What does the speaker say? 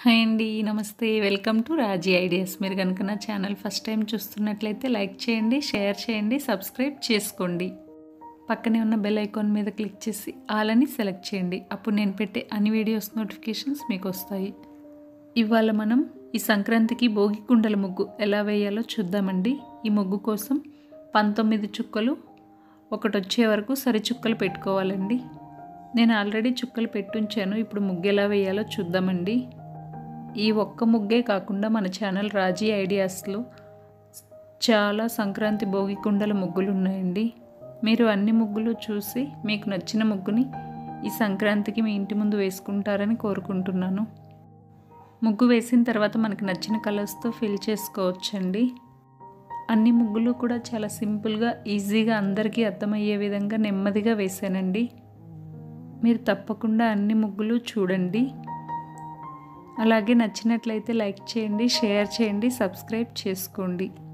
hi అండి నమస్తే welcome to Raji ideas మీరు కనుక నా ఛానల్ ఫస్ట్ టైం చూస్తున్నట్లయితే లైక్ చేయండి షేర్ చేయండి సబ్స్క్రైబ్ చేసుకోండి పక్కనే ఉన్న బెల్ ఐకాన్ మీద క్లిక్ చేసి ఆలని సెలెక్ట్ చేయండి అప్పుడు నేను పెట్టే అన్ని వీడియోస్ నోటిఫికేషన్స్ మీకు వస్తాయి ఇవాళ మనం ఈ సంక్రాంతికి భోగి కుండల ముగ్గు ఎలా వేయాలో చూద్దామండి ఈ ముగ్గు కోసం పంతొమ్మిది చుక్కలు ఒకటి వచ్చే వరకు సరి చుక్కలు పెట్టుకోవాలండి నేను ఆల్రెడీ చుక్కలు పెట్టుంచాను ఇప్పుడు ముగ్గు ఎలా వేయాలో చూద్దామండి ఈ ఒక్క ముగ్గే కాకుండా మన ఛానల్ రాజీ ఐడియాస్లో చాలా సంక్రాంతి భోగి కుండల ముగ్గులు ఉన్నాయండి మీరు అన్ని ముగ్గులు చూసి మీకు నచ్చిన ముగ్గుని ఈ సంక్రాంతికి మీ ఇంటి ముందు వేసుకుంటారని కోరుకుంటున్నాను ముగ్గు వేసిన తర్వాత మనకు నచ్చిన కలర్స్తో ఫిల్ చేసుకోవచ్చండి అన్ని ముగ్గులు కూడా చాలా సింపుల్గా ఈజీగా అందరికీ అర్థమయ్యే విధంగా నెమ్మదిగా వేసానండి మీరు తప్పకుండా అన్ని ముగ్గులు చూడండి అలాగే నచ్చినట్లయితే లైక్ చేయండి షేర్ చేయండి సబ్స్క్రైబ్ చేసుకోండి